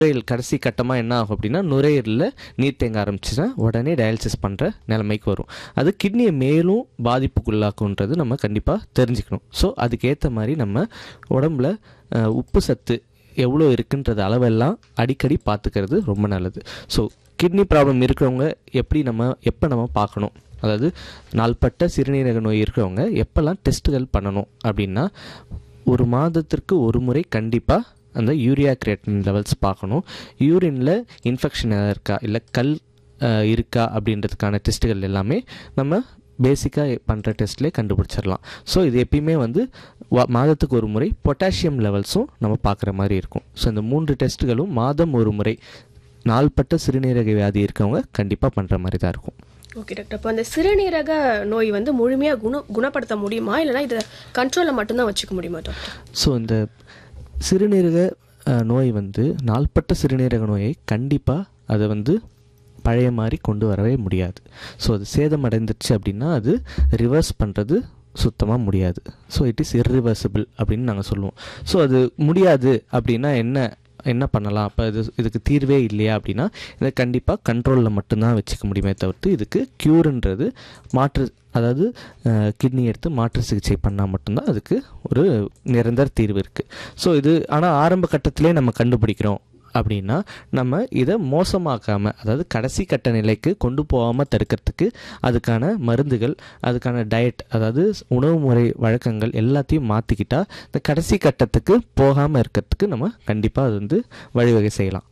நுரையீரல் கடைசி கட்டமாக என்ன ஆகும் அப்படின்னா நுரையீரலில் நீர் தேங்க ஆரம்பிச்சுன்னா உடனே டயாலிசிஸ் பண்ணுற நிலைமைக்கு வரும் அது கிட்னியை மேலும் பாதிப்புக்குள்ளாக்குன்றது நம்ம கண்டிப்பாக தெரிஞ்சுக்கணும் ஸோ அதுக்கேற்ற மாதிரி நம்ம உடம்புல அஹ், உப்பு சத்து எவ்வளோ இருக்குன்றது அளவெல்லாம் அடிக்கடி பார்த்துக்கிறது ரொம்ப நல்லது ஸோ கிட்னி ப்ராப்ளம் இருக்கிறவங்க எப்படி நம்ம எப்போ நம்ம பார்க்கணும் அதாவது நாள்பட்ட சிறுநீரக நோய் இருக்கிறவங்க எப்போல்லாம் டெஸ்ட்டுகள் பண்ணணும் அப்படின்னா ஒரு மாதத்திற்கு ஒரு முறை கண்டிப்பாக அந்த யூரியா கிரியேட்டின் லெவல்ஸ் பார்க்கணும் யூரினில் இன்ஃபெக்ஷன் இருக்கா இல்லை கல் அஹ், இருக்கா அப்படின்றதுக்கான டெஸ்ட்டுகள் எல்லாமே நம்ம பேசிக்காக பண்ணுற டெஸ்ட்லேயே கண்டுபிடிச்சிடலாம் ஸோ இது எப்பயுமே வந்து வா- மாதத்துக்கு ஒரு முறை பொட்டாசியம் லெவல்ஸும் நம்ம பார்க்குற மாதிரி இருக்கும் ஸோ இந்த மூன்று டெஸ்ட்டுகளும் மாதம் ஒரு முறை நாள்பட்ட சிறுநீரக வியாதி இருக்கவங்க கண்டிப்பாக பண்ணுற மாதிரி தான் இருக்கும் ஓகே டாக்டர் இப்போ அந்த சிறுநீரக நோய் வந்து முழுமையாக குண குணப்படுத்த முடியுமா இல்லைனா இதை கண்ட்ரோலில் மட்டும்தான் வச்சுக்க முடியுமா டாக்டர் ஸோ இந்த சிறுநீரக அஹ், நோய் வந்து நாள்பட்ட சிறுநீரக நோயை கண்டிப்பாக அதை வந்து பழைய மாதிரி கொண்டு வரவே முடியாது ஸோ அது சேதம் அடைந்துருச்சு அப்படின்னா அது ரிவர்ஸ் பண்ணுறது சுத்தமாக முடியாது ஸோ இட் இஸ் irreversible அப்படின்னு நாங்கள் சொல்லுவோம் ஸோ அது முடியாது அப்படின்னா என்ன என்ன பண்ணலாம் அப்போ இது இதுக்கு தீர்வே இல்லையா அப்படின்னா இதை கண்டிப்பாக கண்ட்ரோலில் மட்டும்தான் வச்சுக்க முடியுமே தவிர்த்து இதுக்கு க்யூர்ன்றது மாற்று அதாவது கிட்னி எடுத்து மாற்று சிகிச்சை பண்ணால் மட்டும்தான் அதுக்கு ஒரு நிரந்தர தீர்வு இருக்குது ஸோ இது ஆனால் ஆரம்ப கட்டத்திலே நம்ம கண்டுபிடிக்கிறோம் அப்படின்னா நம்ம இதை மோசமாக்காமல் அதாவது கடைசி கட்ட நிலைக்கு கொண்டு போகாமல் தடுக்கிறதுக்கு அதுக்கான மருந்துகள் அதுக்கான டயட் அதாவது உணவு முறை வழக்கங்கள் எல்லாத்தையும் மாற்றிக்கிட்டா இந்த கடைசி கட்டத்துக்கு போகாமல் இருக்கிறதுக்கு நம்ம கண்டிப்பாக அது வந்து வழிவகை செய்யலாம்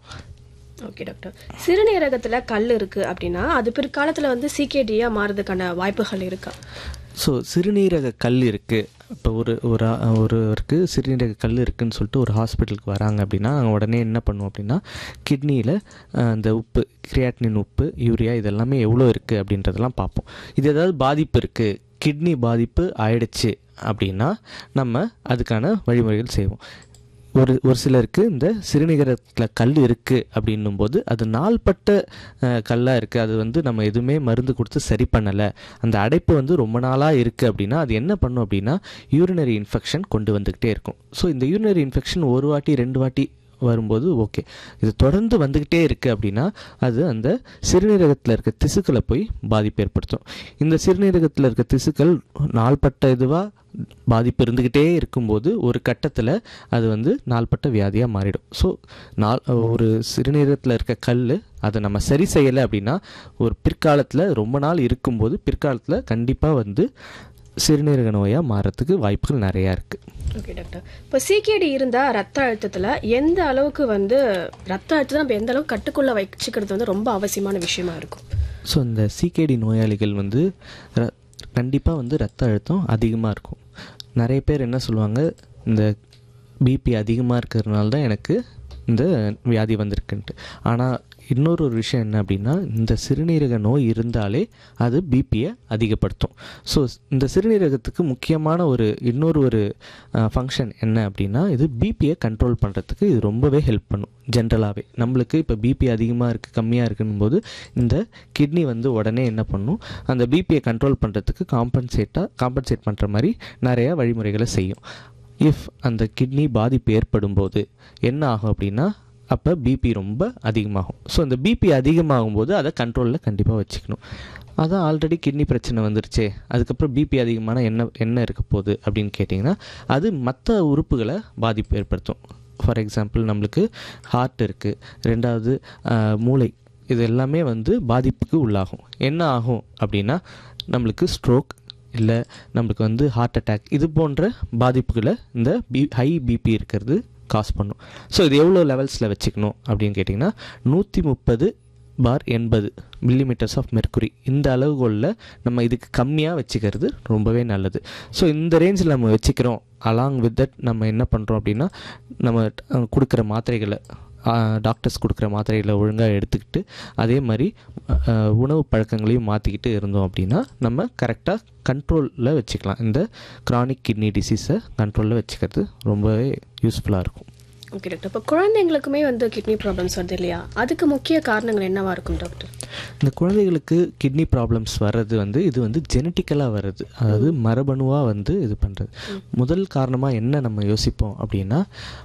ஓகே டாக்டர் சிறுநீரகத்தில் கல் இருக்குது அப்படின்னா அது பிற்காலத்தில் வந்து சிகேடியாக மாறதுக்கான வாய்ப்புகள் இருக்கா ஸோ சிறுநீரக கல் இருக்குது இப்போ ஒரு ஒரு ஆ- ஒருவருக்கு சிறுநீரக கல் இருக்குன்னு சொல்லிட்டு ஒரு ஹாஸ்பிட்டலுக்கு வராங்க அப்படின்னா நாங்கள் உடனே என்ன பண்ணுவோம் அப்படின்னா கிட்னியில் அந்த உப்பு கிரியாட்டினின் உப்பு யூரியா இதெல்லாமே எவ்வளோ இருக்குது அப்படின்றதெல்லாம் பார்ப்போம் இது ஏதாவது பாதிப்பு இருக்குது கிட்னி பாதிப்பு ஆயிடுச்சு அப்படின்னா நம்ம அதுக்கான வழிமுறைகள் செய்வோம் ஒரு ஒரு சிலருக்கு இந்த சிறுநீரகத்தில் கல் இருக்குது அப்படின்னும் போது அது நாள்பட்ட கல்லாக இருக்குது அது வந்து நம்ம எதுவுமே மருந்து கொடுத்து சரி பண்ணலை அந்த அடைப்பு வந்து ரொம்ப நாளாக இருக்குது அப்படின்னா அது என்ன பண்ணும் அப்படின்னா யூரினரி இன்ஃபெக்ஷன் கொண்டு வந்துக்கிட்டே இருக்கும் ஸோ இந்த யூரினரி இன்ஃபெக்ஷன் ஒரு வாட்டி ரெண்டு வாட்டி வரும்போது ஓகே இது தொடர்ந்து வந்துக்கிட்டே இருக்குது அப்படின்னா அது அந்த சிறுநீரகத்தில் இருக்க திசுக்களை போய் பாதிப்பு ஏற்படுத்தும் இந்த சிறுநீரகத்தில் இருக்க திசுக்கள் நாள்பட்ட இதுவாக பாதிப்பு இருந்துக்கிட்டே இருக்கும்போது ஒரு கட்டத்தில் அது வந்து நாள்பட்ட வியாதியாக மாறிடும் ஸோ நாள் ஒரு சிறுநீரகத்தில் இருக்க கல் அதை நம்ம சரி செய்யலை அப்படின்னா ஒரு பிற்காலத்தில் ரொம்ப நாள் இருக்கும்போது பிற்காலத்தில் கண்டிப்பாக வந்து சிறுநீரக நோயாக மாறத்துக்கு வாய்ப்புகள் நிறையா இருக்குது ஓகே டாக்டர் இப்போ சிகேடி இருந்தால் ரத்த அழுத்தத்தில் எந்த அளவுக்கு வந்து ரத்த அழுத்தத்தை நம்ம எந்த அளவுக்கு கட்டுக்குள்ளே வச்சுக்கிறது வந்து ரொம்ப அவசியமான விஷயமா இருக்கும் ஸோ இந்த சிகேடி நோயாளிகள் வந்து கண்டிப்பாக வந்து ரத்த அழுத்தம் அதிகமாக இருக்கும் நிறைய பேர் என்ன சொல்லுவாங்க இந்த பிபி அதிகமாக இருக்கிறதுனால தான் எனக்கு இந்த வியாதி வந்திருக்குன்ட்டு ஆனால் இன்னொரு ஒரு விஷயம் என்ன அப்படின்னா இந்த சிறுநீரக நோய் இருந்தாலே அது பிபியை அதிகப்படுத்தும் ஸோ இந்த சிறுநீரகத்துக்கு முக்கியமான ஒரு இன்னொரு ஒரு ஃபங்க்ஷன் என்ன அப்படின்னா இது பிபியை கண்ட்ரோல் பண்ணுறதுக்கு இது ரொம்பவே ஹெல்ப் பண்ணும் ஜென்ரலாகவே நம்மளுக்கு இப்போ பிபி அதிகமாக இருக்குது கம்மியாக இருக்குன்னும் போது இந்த கிட்னி வந்து உடனே என்ன பண்ணும் அந்த பிபியை கண்ட்ரோல் பண்ணுறதுக்கு காம்பன்சேட்டாக காம்பன்சேட் பண்ணுற மாதிரி நிறைய வழிமுறைகளை செய்யும் இஃப் அந்த கிட்னி பாதிப்பு ஏற்படும் போது என்ன ஆகும் அப்படின்னா அப்போ பிபி ரொம்ப அதிகமாகும் ஸோ அந்த பிபி அதிகமாகும் போது அதை கண்ட்ரோலில் கண்டிப்பாக வச்சுக்கணும் அதான் ஆல்ரெடி கிட்னி பிரச்சனை வந்துருச்சே அதுக்கப்புறம் பிபி அதிகமான என்ன என்ன இருக்க போகுது அப்படின்னு கேட்டிங்கன்னா அது மற்ற உறுப்புகளை பாதிப்பு ஏற்படுத்தும் ஃபார் எக்ஸாம்பிள் நம்மளுக்கு ஹார்ட் இருக்குது ரெண்டாவது ஆஹ், மூளை இது எல்லாமே வந்து பாதிப்புக்கு உள்ளாகும் என்ன ஆகும் அப்படின்னா நம்மளுக்கு ஸ்ட்ரோக் இல்லை நம்மளுக்கு வந்து ஹார்ட் அட்டாக் இது போன்ற பாதிப்புகளை இந்த பி ஹை பிபி இருக்கிறது காஸ் பண்ணும் ஸோ இது எவ்வளோ லெவல்ஸில் வச்சுக்கணும் அப்படின்னு கேட்டிங்கன்னா நூற்றி முப்பது பார் எண்பது மில்லிமீட்டர்ஸ் ஆஃப் மெர்க்குரி இந்த அளவுகோலில் நம்ம இதுக்கு கம்மியாக வச்சுக்கிறது ரொம்பவே நல்லது ஸோ இந்த ரேஞ்சில் நம்ம வச்சுக்கிறோம் அலாங் வித் தட் நம்ம என்ன பண்ணுறோம் அப்படின்னா நம்ம அஹ், கொடுக்குற மாத்திரைகளை டாக்டர்ஸ் கொடுக்குற மாத்திரைகளை ஒழுங்காக எடுத்துக்கிட்டு அதே மாதிரி அஹ், உணவு பழக்கங்களையும் மாற்றிக்கிட்டு இருந்தோம் அப்படின்னா நம்ம கரெக்டாக கண்ட்ரோலில் வச்சுக்கலாம் இந்த chronic கிட்னி டிசீஸை கண்ட்ரோலில் வச்சுக்கிறது ரொம்பவே யூஸ்ஃபுல்லாக இருக்கும் ஓகே டாக்டர் இப்போ குழந்தைங்களுக்குமே வந்து கிட்னி ப்ராப்ளம்ஸ் வருது இல்லையா அதுக்கு முக்கிய காரணங்கள் என்னவா இருக்கும் டாக்டர் இந்த குழந்தைகளுக்கு கிட்னி ப்ராப்ளம்ஸ் வர்றது வந்து இது வந்து ஜெனட்டிக்கலாக வர்றது அதாவது மரபணுவாக வந்து இது பண்ணுறது முதல் காரணமாக என்ன நம்ம யோசிப்போம் அப்படின்னா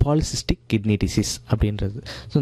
பாலிசிஸ்டிக் கிட்னி டிசீஸ் அப்படின்றது ஸோ